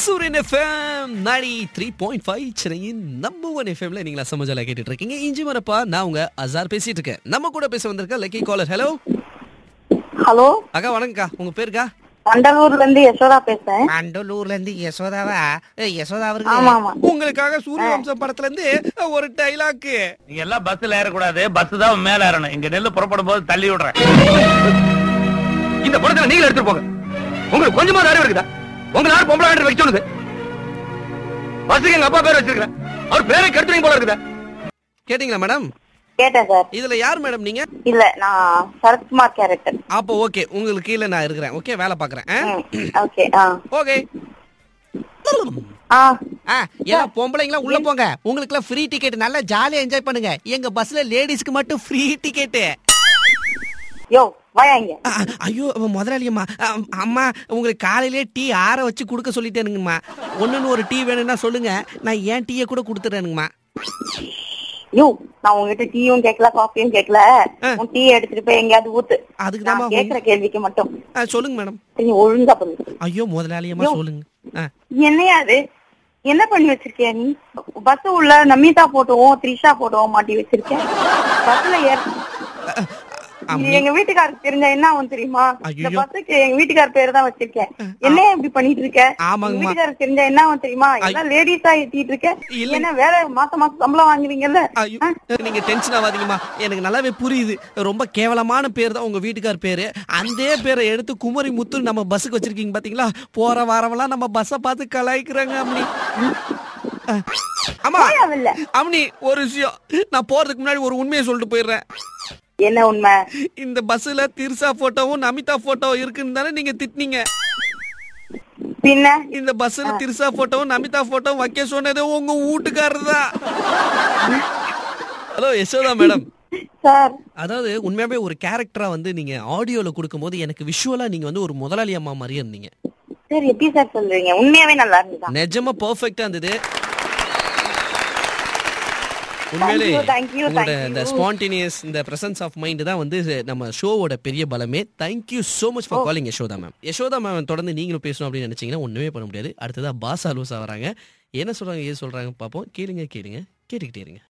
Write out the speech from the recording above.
சூரியன் FM ninety three point five சென்னையின் number one எஃப்எம்ல நீங்களா சமஜாலா கேட்டுட்டு இருக்கீங்க இஞ்சி மரப்பா நான் உங்க அசார் பேசிட்டு இருக்கேன் நம்ம கூட பேச வந்திருக்க லக்கி காலர் ஹலோ ஹலோ அக்கா வணக்கம்க்கா உங்க பேருக்கா வண்டலூர்ல இருந்து யசோதா பேசுறேன் அண்டலூர்ல இருந்து யசோதாவா ஏய், யசோதா ஆமா அவருக்கு ஆமா உங்களுக்காக சூரிய வம்சம் படத்துல இருந்து ஒரு டைலாக் நீங்க எல்லாம் பஸ்ல ஏறக்கூடாது பஸ் தான் மேல ஏறணும் இங்க நெல்லு புறப்படும் போது தள்ளி விடுறேன் இந்த படத்துல நீங்க எடுத்துட்டு போங்க உங்களுக்கு கொஞ்சமா அறிவு இருக்குதா உங்க நாடு பொம்பளை வேண்டிய வைக்க சொல்லுது பஸ்ஸுக்கு எங்க அப்பா பேர் வச்சிருக்கிறேன் அவர் பேரை கெடுத்துறீங்க போல இருக்குதா கேட்டிங்களா மேடம் கேட்டேன் சார் இதுல யார் மேடம் நீங்க இல்ல நான் சரத்குமார் கேரக்டர் அப்போ ஓகே உங்களுக்கு கீழே நான் இருக்கிறேன் ஓகே வேலை பாக்குறேன் ஓகே ஆ ஓகே ஆ ஆ, எல்லாம் பொம்பளைங்களா உள்ள போங்க உங்களுக்கு எல்லாம் ஃப்ரீ டிக்கெட் நல்லா ஜாலியா என்ஜாய் பண்ணுங்க எங்க பஸ்ல லேடிஸ்க்கு மட்டும் ஃப்ரீ டிக்கெட் யோ வாயா இங்க ஐயோ முதலாளியம்மா அ, அம்மா உங்களுக்கு காலையிலே டீ ஆற வச்சு கொடுக்க சொல்லிட்டேனுங்கம்மா ஒண்ணுன்னு ஒரு டீ வேணும்னா சொல்லுங்க நான் ஏன் டீயை கூட கொடுத்துறேனுங்கம்மா யோ நான் உங்ககிட்ட டீயும் கேட்கல காஃபியும் கேட்கல உன் டீ எடுத்துட்டு போய் எங்கேயாவது ஊத்து அதுக்கு நான் தாம்மா கேக்குற கேள்விக்கு மட்டும் ஆ, சொல்லுங்க மேடம் நீ ஒழுங்கா பண்ணு ஐயோ முதலாளியம்மா யோ. சொல்லுங்க ஆ. என்னையா அது என்ன பண்ணி வச்சிருக்கிய நீ பஸ் உள்ள நமிதா போட்டோவும் த்ரிஷா போட்டோவும் மாட்டி வச்சிருக்கேன் பஸ்ல ஏற இது எங்க வீட்டுக்காருக்கு தெரிஞ்சா என்ன ஆகும் தெரியுமா இந்த ஐயையோ. பஸ்ஸுக்கு எங்க வீட்டுக்கார் பேரு தான் வச்சிருக்கேன் என்ன இப்படி பண்ணிட்டு இருக்க ஆமாங்கம்மா. எங்க வீட்டுக்காருக்கு தெரிஞ்சா என்ன ஆகும் தெரியுமா எல்லாம் லேடிஸா ஏத்திட்டு இருக்க இல்ல. என்ன வேற மாசம் மாசம் சம்பளம் வாங்குறீங்கல்ல ஐயோ நீங்க டென்ஷன் ஆகாதீங்கம்மா எனக்கு நல்லாவே புரியுது ரொம்ப கேவலமான பேர் தான் உங்க வீட்டுக்கார் பேரு அந்த பேரை எடுத்து குமரி முத்து நம்ம பஸ்ஸுக்கு வச்சிருக்கீங்க பாத்தீங்களா போற வாரமெல்லாம் நம்ம பஸ்ஸை பார்த்து கலாய்க்கிறாங்க அம்னி அஹ், அம்மா போயாவில்ல அம்னி ஒரு விஷயம் நான் போறதுக்கு முன்னாடி ஒரு உண்மையை சொல்லிட்டு போயிடுறேன் என்ன உண்மை இந்த பஸ்ல திர்சா போட்டோவும் நமிதா போட்டோவும் இருக்குன்னு தானே நீங்க திட்டினீங்க பின்ன இந்த பஸ்ல திர்சா போட்டோவும் நமிதா போட்டோவும் வைக்க சொன்னது உங்க வீட்டுக்காரர் தான் ஹலோ யசோதா மேடம் சார் அதாவது உண்மையாவே ஒரு கேரக்டரா வந்து நீங்க ஆடியோல கொடுக்கும்போது எனக்கு விஷுவலா நீங்க வந்து ஒரு முதலாளி அம்மா மாதிரியே இருந்தீங்க சார் எப்படி சார் சொல்றீங்க உண்மையாவே நல்லா இருந்துதா நிஜமா பெர்ஃபெக்ட்டா இருந்தது உண்மையிலே Thank you, thank you, உங்களோட thank இந்த you. ஸ்பான்டேனியஸ் இந்த பிரசன்ஸ் ஆஃப் மைண்ட் தான் வந்து நம்ம ஷோவோட பெரிய பலமே thank you so much for calling Yashoda ma'am Yashoda ma'am தொடர்ந்து நீங்களும் பேசணும் அப்படின்னு நினைச்சீங்கன்னா ஒண்ணுமே பண்ண முடியாது அடுத்ததா பாஸ் அலூசா வராங்க என்ன சொல்றாங்க ஏது சொல்றாங்க பார்ப்போம் கேளுங்க கேளுங்க கேட்டுக்கிட்டே இருங்க